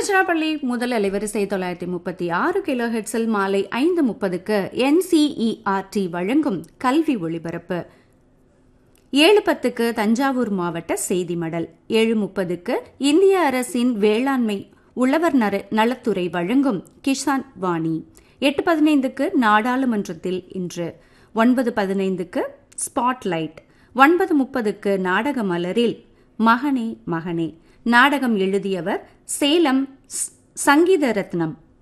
திருச்சிராப்பள்ளி முதல் அலைவரிசை தொள்ளாயிரத்தி முப்பத்தி ஆறு கிலோ ஹெட்ஸில் மாலை ஐந்து முப்பதுக்கு என்சிஇஆர்டி வழங்கும் கல்வி ஒளிபரப்பு ஏழு பத்துக்கு தஞ்சாவூர் மாவட்ட செய்தி மடல் ஏழு முப்பதுக்கு இந்திய அரசின் வேளாண்மை உழவர் நர நலத்துறை வழங்கும் கிஷான் வாணி எட்டு பதினைந்துக்கு நாடாளுமன்றத்தில் இன்று ஒன்பது பதினைந்துக்கு ஸ்பாட்லைட் ஒன்பது முப்பதுக்கு நாடக மலரில் மகனே மகனே நாடகம் எழுதியவர் சேலம் ஸ்- சங்கீத ரத்னம்